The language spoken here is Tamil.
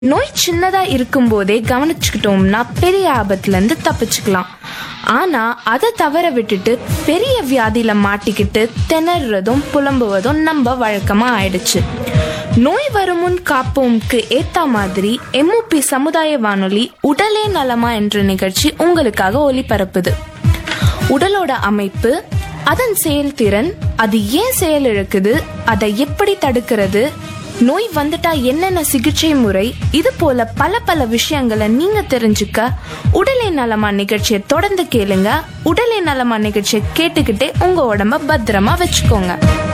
நோய் சின்னதா இருக்கும்போதே கவனிச்சுக்கிட்டோம்னா பெரிய ஆபத்துல இருந்து தப்பிச்சுக்கலாம் ஆனா அதை தவற விட்டுட்டு பெரிய வியாதியில மாட்டிக்கிட்டு திணறதும் புலம்புவதும் நம்ம வழக்கமா ஆயிடுச்சு நோய் வருமுன் காப்போம்க்கு ஏத்த மாதிரி எம்ஓபி சமுதாய வானொலி உடலே நலமா என்ற நிகழ்ச்சி உங்களுக்காக ஒளிபரப்புது உடலோட அமைப்பு அதன் செயல்திறன் அது ஏன் செயலிழக்குது அதை எப்படி தடுக்கிறது நோய் வந்துட்டா என்னென்ன சிகிச்சை முறை இது போல பல பல விஷயங்களை நீங்க தெரிஞ்சுக்க உடலை நலமா நிகழ்ச்சியை தொடர்ந்து கேளுங்க உடலை நலமா நிகழ்ச்சியை கேட்டுக்கிட்டே உங்க உடம்ப பத்திரமா வச்சுக்கோங்க